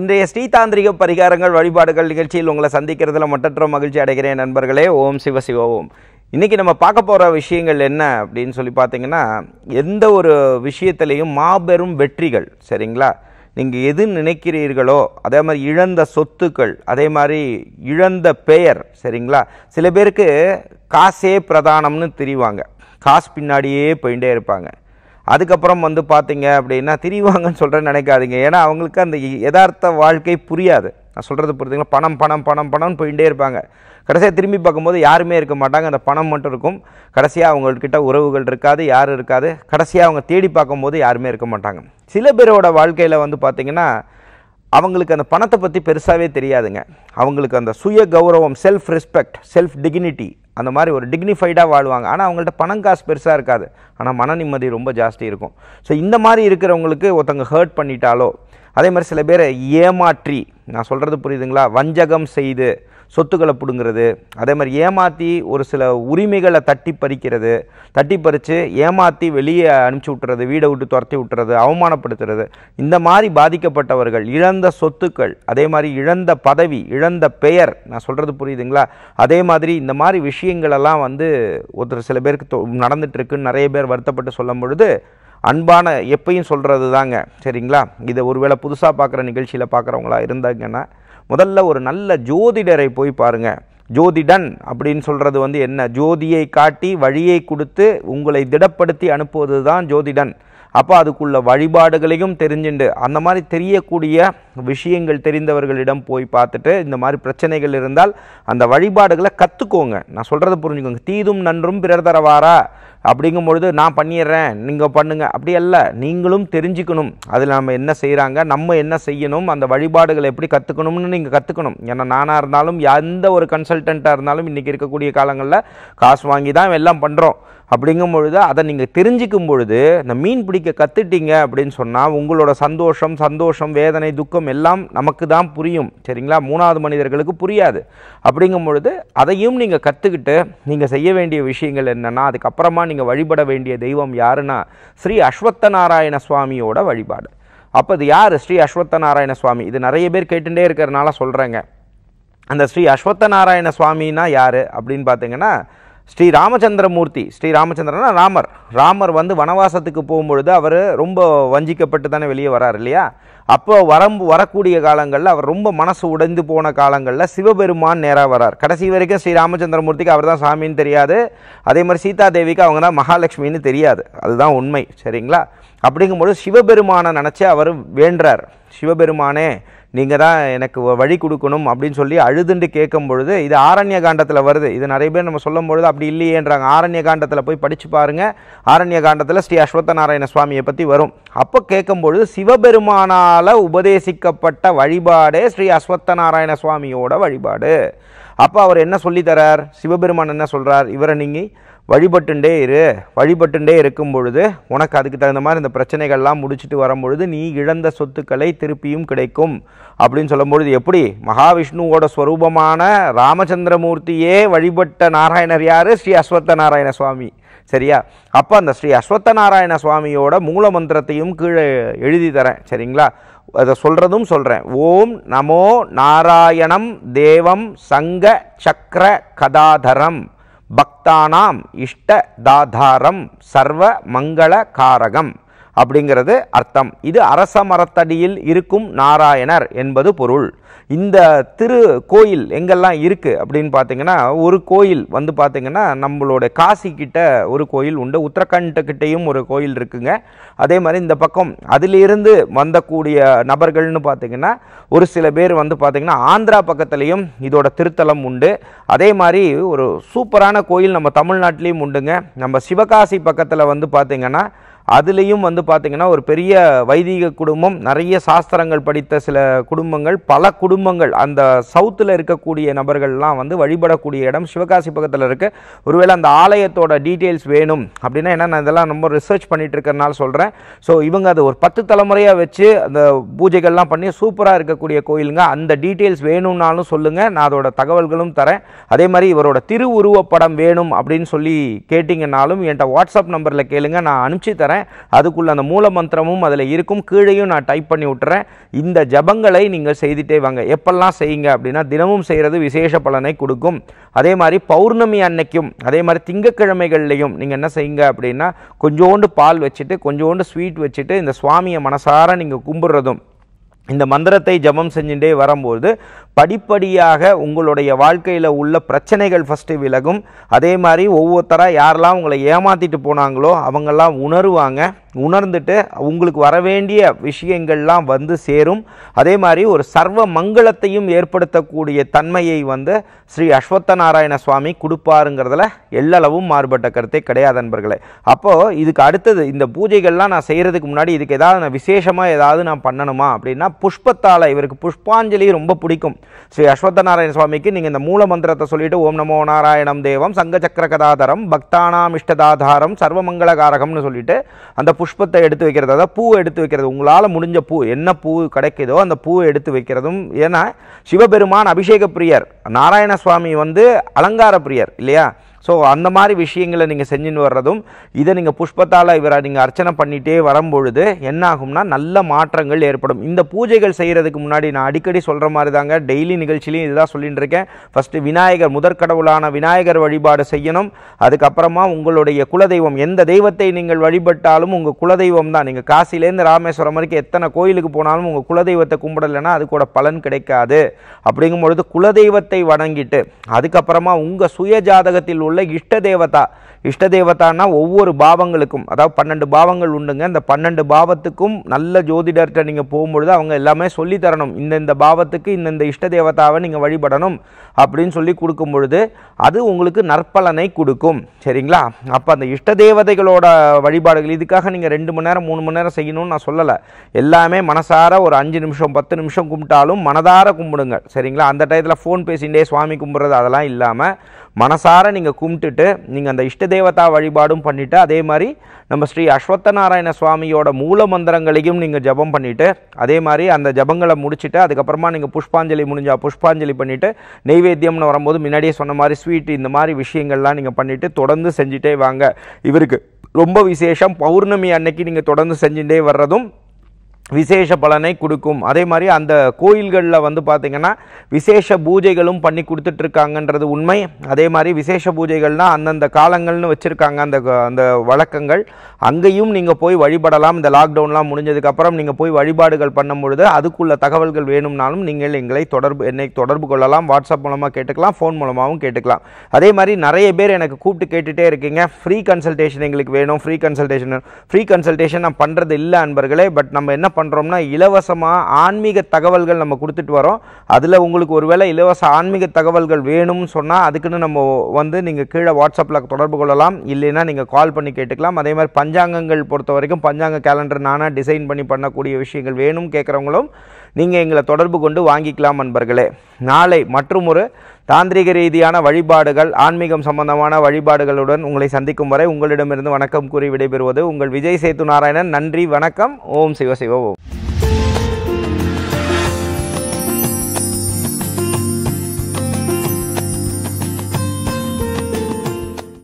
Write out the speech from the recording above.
இன்றைய ஸ்ரீதாந்திரிக பரிகாரங்கள் வழிபாடுகள் நிகழ்ச்சியில் உங்களை சந்திக்கிறதுல மட்டற்ற மகிழ்ச்சி அடைகிறேன் நண்பர்களே ஓம் சிவ சிவ ஓம் இன்னைக்கு நம்ம பார்க்க போகிற விஷயங்கள் என்ன அப்படின்னு சொல்லி பார்த்தீங்கன்னா எந்த ஒரு விஷயத்திலையும் மாபெரும் வெற்றிகள் சரிங்களா நீங்கள் எது நினைக்கிறீர்களோ அதே மாதிரி இழந்த சொத்துக்கள் அதே மாதிரி இழந்த பெயர் சரிங்களா சில பேருக்கு காசே பிரதானம்னு தெரிவாங்க காசு பின்னாடியே போயிட்டே இருப்பாங்க அதுக்கப்புறம் வந்து பார்த்தீங்க அப்படின்னா திரிவாங்கன்னு சொல்கிறேன்னு நினைக்காதீங்க ஏன்னா அவங்களுக்கு அந்த யதார்த்த வாழ்க்கை புரியாது நான் சொல்கிறது புரியுதுங்களா பணம் பணம் பணம் பணம்னு போயிட்டே இருப்பாங்க கடைசியாக திரும்பி பார்க்கும்போது யாருமே இருக்க மாட்டாங்க அந்த பணம் மட்டும் இருக்கும் கடைசியாக அவங்கக்கிட்ட உறவுகள் இருக்காது யாரும் இருக்காது கடைசியாக அவங்க தேடி பார்க்கும்போது யாருமே இருக்க மாட்டாங்க சில பேரோட வாழ்க்கையில் வந்து பார்த்திங்கன்னா அவங்களுக்கு அந்த பணத்தை பற்றி பெருசாகவே தெரியாதுங்க அவங்களுக்கு அந்த சுய கௌரவம் செல்ஃப் ரெஸ்பெக்ட் செல்ஃப் டிக்னிட்டி அந்த மாதிரி ஒரு டிக்னிஃபைடாக வாழ்வாங்க ஆனால் அவங்கள்ட்ட பணம் காசு பெருசாக இருக்காது ஆனால் மன நிம்மதி ரொம்ப ஜாஸ்தி இருக்கும் ஸோ இந்த மாதிரி இருக்கிறவங்களுக்கு ஒருத்தவங்க ஹர்ட் பண்ணிட்டாலோ அதே மாதிரி சில பேரை ஏமாற்றி நான் சொல்கிறது புரியுதுங்களா வஞ்சகம் செய்து சொத்துக்களை பிடுங்கிறது அதே மாதிரி ஏமாற்றி ஒரு சில உரிமைகளை தட்டி பறிக்கிறது தட்டி பறித்து ஏமாற்றி வெளியே அனுப்பிச்சி விட்டுறது வீடை விட்டு துரத்தி விட்டுறது அவமானப்படுத்துறது இந்த மாதிரி பாதிக்கப்பட்டவர்கள் இழந்த சொத்துக்கள் அதே மாதிரி இழந்த பதவி இழந்த பெயர் நான் சொல்கிறது புரியுதுங்களா அதே மாதிரி இந்த மாதிரி விஷயங்களெல்லாம் வந்து ஒருத்தர் சில பேருக்கு தொ- நடந்துட்டு இருக்குன்னு நிறைய பேர் வருத்தப்பட்டு சொல்லும் பொழுது அன்பான எப்பயும் சொல்கிறது தாங்க சரிங்களா இதை ஒருவேளை புதுசாக பார்க்குற நிகழ்ச்சியில் பார்க்குறவங்களா இருந்தாங்கன்னா முதல்ல ஒரு நல்ல ஜோதிடரை போய் பாருங்க ஜோதிடன் அப்படின்னு சொல்கிறது வந்து என்ன ஜோதியை காட்டி வழியை கொடுத்து உங்களை திடப்படுத்தி அனுப்புவது தான் ஜோதிடன் அப்போ அதுக்குள்ள வழிபாடுகளையும் தெரிஞ்சுண்டு அந்த மாதிரி தெரியக்கூடிய விஷயங்கள் தெரிந்தவர்களிடம் போய் பார்த்துட்டு இந்த மாதிரி பிரச்சனைகள் இருந்தால் அந்த வழிபாடுகளை கற்றுக்கோங்க நான் சொல்கிறத புரிஞ்சுக்கோங்க தீதும் நன்றும் பிறர் தரவாரா அப்படிங்கும் பொழுது நான் பண்ணிடுறேன் நீங்கள் பண்ணுங்க அப்படி அல்ல நீங்களும் தெரிஞ்சுக்கணும் அதில் நம்ம என்ன செய்கிறாங்க நம்ம என்ன செய்யணும் அந்த வழிபாடுகளை எப்படி கற்றுக்கணும்னு நீங்கள் கற்றுக்கணும் ஏன்னா நானாக இருந்தாலும் எந்த ஒரு கன்சல்டண்ட்டாக இருந்தாலும் இன்றைக்கி இருக்கக்கூடிய காலங்களில் காசு வாங்கி தான் எல்லாம் பண்ணுறோம் அப்படிங்கும் பொழுது அதை நீங்கள் தெரிஞ்சுக்கும் பொழுது இந்த மீன் பிடிக்க கற்றுட்டீங்க அப்படின்னு சொன்னால் உங்களோட சந்தோஷம் சந்தோஷம் வேதனை துக்கம் எல்லாம் நமக்கு தான் புரியும் சரிங்களா மூணாவது மனிதர்களுக்கு புரியாது அப்படிங்கும் பொழுது அதையும் நீங்கள் கற்றுக்கிட்டு நீங்கள் செய்ய வேண்டிய விஷயங்கள் என்னென்னா அதுக்கப்புறமா நீங்கள் வழிபட வேண்டிய தெய்வம் யாருன்னா ஸ்ரீ அஸ்வத்த நாராயண சுவாமியோட வழிபாடு அப்போ இது யார் ஸ்ரீ அஸ்வத்த நாராயண சுவாமி இது நிறைய பேர் கேட்டுட்டே இருக்கிறனால சொல்கிறேங்க அந்த ஸ்ரீ அஸ்வத்த நாராயண சுவாமின்னா யார் அப்படின்னு பார்த்தீங்கன்னா ஸ்ரீ ராமச்சந்திரமூர்த்தி ஸ்ரீ ராமச்சந்திரனா ராமர் ராமர் வந்து வனவாசத்துக்கு போகும்பொழுது அவர் ரொம்ப வஞ்சிக்கப்பட்டு தானே வெளியே வரார் இல்லையா அப்போ வரம்பு வரக்கூடிய காலங்களில் அவர் ரொம்ப மனசு உடைந்து போன காலங்களில் சிவபெருமான் நேராக வரார் கடைசி வரைக்கும் ஸ்ரீ ராமச்சந்திரமூர்த்திக்கு அவர் தான் சாமின்னு தெரியாது அதே மாதிரி சீதா தேவிக்கு அவங்க தான் மகாலட்சுமின்னு தெரியாது அதுதான் உண்மை சரிங்களா அப்படிங்கும்போது சிவபெருமானை நினச்சி அவர் வேண்டுறார் சிவபெருமானே நீங்கள் தான் எனக்கு வ- வழி கொடுக்கணும் அப்படின்னு சொல்லி அழுதுண்டு கேட்கும் பொழுது இது ஆரண்ய காண்டத்தில் வருது இது நிறைய பேர் நம்ம சொல்லும் பொழுது அப்படி இல்லையேன்றாங்க ஆரண்ய காண்டத்தில் போய் படித்து பாருங்க ஆரண்ய காண்டத்தில் ஸ்ரீ அஸ்வத்த நாராயண சுவாமியை பற்றி வரும் அப்போ கேட்கும் பொழுது சிவபெருமானால் உபதேசிக்கப்பட்ட வழிபாடே ஸ்ரீ அஸ்வத்த நாராயண சுவாமியோட வழிபாடு அப்போ அவர் என்ன சொல்லித் தரார் சிவபெருமான் என்ன சொல்றார் இவரை நீங்கள் வழிபட்டுண்டே இரு வழிபட்டுண்டே இருக்கும் பொழுது உனக்கு அதுக்கு தகுந்த மாதிரி இந்த பிரச்சனைகள்லாம் முடிச்சுட்டு வரும் பொழுது நீ இழந்த சொத்துக்களை திருப்பியும் கிடைக்கும் அப்படின்னு சொல்லும் பொழுது எப்படி மகாவிஷ்ணுவோட ஸ்வரூபமான ராமச்சந்திரமூர்த்தியே வழிபட்ட நாராயணர் யாரு ஸ்ரீ அஸ்வத்த நாராயண சுவாமி சரியா அப்போ அந்த ஸ்ரீ அஸ்வத்த நாராயண சுவாமியோட மூல மந்திரத்தையும் கீழே எழுதி தரேன் சரிங்களா அதை சொல்கிறதும் சொல்கிறேன் ஓம் நமோ நாராயணம் தேவம் சங்க சக்கர கதாதரம் பக்தானாம் இஷ்ட தாதாரம் சர்வ மங்கள காரகம் அப்படிங்கிறது அர்த்தம் இது அரச மரத்தடியில் இருக்கும் நாராயணர் என்பது பொருள் இந்த திரு கோயில் எங்கெல்லாம் இருக்குது அப்படின்னு பார்த்தீங்கன்னா ஒரு கோயில் வந்து பார்த்தீங்கன்னா நம்மளோட காசி கிட்ட ஒரு கோயில் உண்டு உத்தரகண்ட் கிட்டேயும் ஒரு கோயில் இருக்குங்க அதே மாதிரி இந்த பக்கம் அதிலிருந்து வந்தக்கூடிய நபர்கள்னு பார்த்தீங்கன்னா ஒரு சில பேர் வந்து பார்த்தீங்கன்னா ஆந்திரா பக்கத்துலேயும் இதோட திருத்தலம் உண்டு அதே மாதிரி ஒரு சூப்பரான கோயில் நம்ம தமிழ்நாட்டிலையும் உண்டுங்க நம்ம சிவகாசி பக்கத்தில் வந்து பார்த்தீங்கன்னா அதுலேயும் வந்து பார்த்தீங்கன்னா ஒரு பெரிய வைதிக குடும்பம் நிறைய சாஸ்திரங்கள் படித்த சில குடும்பங்கள் பல குடும்பங்கள் அந்த சவுத்தில் இருக்கக்கூடிய நபர்கள்லாம் வந்து வழிபடக்கூடிய இடம் சிவகாசி பக்கத்தில் இருக்கு ஒருவேளை அந்த ஆலயத்தோட டீட்டெயில்ஸ் வேணும் அப்படின்னா என்ன நான் இதெல்லாம் ரொம்ப ரிசர்ச் பண்ணிட்டு இருக்கறனால சொல்கிறேன் ஸோ இவங்க அது ஒரு பத்து தலைமுறையாக வச்சு அந்த பூஜைகள்லாம் பண்ணி சூப்பராக இருக்கக்கூடிய கோயிலுங்க அந்த டீட்டெயில்ஸ் வேணும்னாலும் சொல்லுங்கள் நான் அதோட தகவல்களும் தரேன் அதே மாதிரி இவரோட திருவுருவப்படம் வேணும் அப்படின்னு சொல்லி கேட்டிங்கனாலும் என்கிட்ட வாட்ஸ்அப் நம்பரில் கேளுங்க நான் அனுப்பிச்சி தரேன் விட்டுறேன் அதுக்குள்ள அந்த மூல மந்திரமும் அதில் இருக்கும் கீழேயும் நான் டைப் பண்ணி விட்டுறேன் இந்த ஜபங்களை நீங்கள் செய்துட்டே வாங்க எப்பெல்லாம் செய்யுங்க அப்படின்னா தினமும் செய்கிறது விசேஷ பலனை கொடுக்கும் அதே மாதிரி பௌர்ணமி அன்னைக்கும் அதே மாதிரி திங்கக்கிழமைகள்லையும் நீங்கள் என்ன செய்யுங்க அப்படின்னா கொஞ்சோண்டு பால் வச்சுட்டு கொஞ்சோண்டு ஸ்வீட் வச்சுட்டு இந்த சுவாமியை மனசார நீங்கள் கும்பிடுறதும் இந்த மந்திரத்தை ஜபம் செஞ்சுட்டே வரும்போது படிப்படியாக உங்களுடைய வாழ்க்கையில் உள்ள பிரச்சனைகள் ஃபஸ்ட்டு விலகும் அதே மாதிரி ஒவ்வொருத்தராக யாரெல்லாம் உங்களை ஏமாற்றிட்டு போனாங்களோ அவங்கெல்லாம் உணருவாங்க உணர்ந்துட்டு உங்களுக்கு வர வேண்டிய விஷயங்கள்லாம் வந்து சேரும் அதே மாதிரி ஒரு சர்வ மங்களத்தையும் ஏற்படுத்தக்கூடிய தன்மையை வந்து ஸ்ரீ அஸ்வத்த நாராயண சுவாமி கொடுப்பாருங்கிறதுல எல்லளவும் மாறுபட்ட கருத்தே கிடையாது நண்பர்களே அப்போது இதுக்கு அடுத்தது இந்த பூஜைகள்லாம் நான் செய்கிறதுக்கு முன்னாடி இதுக்கு ஏதாவது நான் விசேஷமாக ஏதாவது நான் பண்ணணுமா அப்படின்னா புஷ்பத்தால் இவருக்கு புஷ்பாஞ்சலி ரொம்ப பிடிக்கும் ஸ்ரீ அஸ்வத்த நாராயண சுவாமிக்கு நீங்கள் இந்த மூல மந்திரத்தை சொல்லிட்டு ஓம் நமோ நாராயணம் தேவம் சங்க சக்கர கதாதரம் பக்தானாம் இஷ்டதாதாரம் சர்வமங்களகாரகம்னு சொல்லிட்டு அந்த புஷ்பத்தை எடுத்து வைக்கிறது அதாவது பூ எடுத்து வைக்கிறது உங்களால் முடிஞ்ச பூ என்ன பூ கிடைக்குதோ அந்த பூவை எடுத்து வைக்கிறதும் ஏன்னா சிவபெருமான் அபிஷேக பிரியர் நாராயண சுவாமி வந்து அலங்கார பிரியர் இல்லையா ஸோ அந்த மாதிரி விஷயங்களை நீங்கள் செஞ்சுன்னு வர்றதும் இதை நீங்கள் புஷ்பத்தால் இவரை நீங்கள் அர்ச்சனை பண்ணிகிட்டே வரும்பொழுது என்ன ஆகும்னா நல்ல மாற்றங்கள் ஏற்படும் இந்த பூஜைகள் செய்கிறதுக்கு முன்னாடி நான் அடிக்கடி சொல்கிற மாதிரி தாங்க டெய்லி நிகழ்ச்சிலையும் இதுதான் சொல்லிட்டு இருக்கேன் ஃபஸ்ட்டு விநாயகர் முதற்கடவுளான விநாயகர் வழிபாடு செய்யணும் அதுக்கப்புறமா உங்களுடைய குலதெய்வம் எந்த தெய்வத்தை நீங்கள் வழிபட்டாலும் உங்கள் குலதெய்வம் தான் நீங்கள் காசிலேருந்து ராமேஸ்வரம் வரைக்கும் எத்தனை கோயிலுக்கு போனாலும் உங்கள் குலதெய்வத்தை கும்பிடலைன்னா அதுக்கூட பலன் கிடைக்காது அப்படிங்கும் பொழுது குலதெய்வத்தை வணங்கிட்டு அதுக்கப்புறமா உங்கள் சுய ஜாதகத்தில் உள்ள இஷ்ட தேவதா இஷ்ட தேவதான்னா ஒவ்வொரு பாவங்களுக்கும் அதாவது பன்னெண்டு பாவங்கள் உண்டுங்க இந்த பன்னெண்டு பாவத்துக்கும் நல்ல ஜோதிடர்கிட்ட நீங்கள் போகும்பொழுது அவங்க எல்லாமே சொல்லி தரணும் இந்த இந்த பாவத்துக்கு இந்த இந்த இஷ்ட தேவதாவை நீங்கள் வழிபடணும் அப்படின்னு சொல்லி கொடுக்கும் பொழுது அது உங்களுக்கு நற்பலனை கொடுக்கும் சரிங்களா அப்போ அந்த இஷ்ட தேவதைகளோட வழிபாடுகள் இதுக்காக நீங்கள் ரெண்டு மணி நேரம் மூணு மணி நேரம் செய்யணும்னு நான் சொல்லலை எல்லாமே மனசார ஒரு அஞ்சு நிமிஷம் பத்து நிமிஷம் கும்பிட்டாலும் மனதார கும்பிடுங்க சரிங்களா அந்த டயத்தில் ஃபோன் பேசிகிட்டே சுவாமி கும்பிட்றது அதெல்லாம் இல்லாமல் மனசார நீங்கள் கும்பிட்டுட்டு நீங்கள் அந்த இஷ்ட தேவதா வழிபாடும் பண்ணிவிட்டு அதே மாதிரி நம்ம ஸ்ரீ அஸ்வத்த நாராயண சுவாமியோட மூல மந்திரங்களையும் நீங்கள் ஜபம் பண்ணிவிட்டு அதே மாதிரி அந்த ஜபங்களை முடிச்சுட்டு அதுக்கப்புறமா நீங்கள் புஷ்பாஞ்சலி முடிஞ்சால் புஷ்பாஞ்சலி பண்ணிவிட்டு நெய்வேத்தியம்னு வரும்போது முன்னாடியே சொன்ன மாதிரி ஸ்வீட் இந்த மாதிரி விஷயங்கள்லாம் நீங்கள் பண்ணிவிட்டு தொடர்ந்து செஞ்சுட்டே வாங்க இவருக்கு ரொம்ப விசேஷம் பௌர்ணமி அன்னைக்கு நீங்கள் தொடர்ந்து செஞ்சுட்டே வர்றதும் விசேஷ பலனை கொடுக்கும் அதே மாதிரி அந்த கோயில்களில் வந்து பார்த்திங்கன்னா விசேஷ பூஜைகளும் பண்ணி கொடுத்துட்ருக்காங்கன்றது உண்மை அதே மாதிரி விசேஷ பூஜைகள்னால் அந்தந்த காலங்கள்னு வச்சுருக்காங்க அந்த அந்த வழக்கங்கள் அங்கேயும் நீங்கள் போய் வழிபடலாம் இந்த லாக்டவுன்லாம் முடிஞ்சதுக்கப்புறம் நீங்கள் போய் வழிபாடுகள் பண்ணும் பொழுது அதுக்குள்ள தகவல்கள் வேணும்னாலும் நீங்கள் எங்களை தொடர்பு என்னை தொடர்பு கொள்ளலாம் வாட்ஸ்அப் மூலமாக கேட்டுக்கலாம் ஃபோன் மூலமாகவும் கேட்டுக்கலாம் அதே மாதிரி நிறைய பேர் எனக்கு கூப்பிட்டு கேட்டுகிட்டே இருக்கீங்க ஃப்ரீ கன்சல்டேஷன் எங்களுக்கு வேணும் ஃப்ரீ கன்சல்டேஷன் ஃப்ரீ கன்சல்டேஷன் நான் பண்ணுறது இல்லை அன்பர்களே பட் நம்ம என்ன பண்ணுறோம்னா இலவசமாக ஆன்மீக தகவல்கள் நம்ம கொடுத்துட்டு வரோம் அதில் உங்களுக்கு ஒருவேளை இலவச ஆன்மீக தகவல்கள் வேணும்னு சொன்னால் அதுக்குன்னு நம்ம வந்து நீங்கள் கீழே வாட்ஸ்அப்பில் தொடர்பு கொள்ளலாம் இல்லைன்னா நீங்கள் கால் பண்ணி கேட்டுக்கலாம் அதே மாதிரி பஞ்சாங்கங்கள் பொறுத்த வரைக்கும் பஞ்சாங்க கேலண்டர் நானாக டிசைன் பண்ணி பண்ணக்கூடிய விஷயங்கள் வேணும் கேட்குறவங்களும் நீங்கள் எங்களை தொடர்பு கொண்டு வாங்கிக்கலாம் நண்பர்களே நாளை மற்றும் ஒரு தாந்திரிக ரீதியான வழிபாடுகள் ஆன்மீகம் சம்பந்தமான வழிபாடுகளுடன் உங்களை சந்திக்கும் வரை உங்களிடமிருந்து வணக்கம் கூறி விடைபெறுவது உங்கள் விஜய் சேத்து நாராயணன் நன்றி வணக்கம் ஓம் சிவ சிவ ஓம்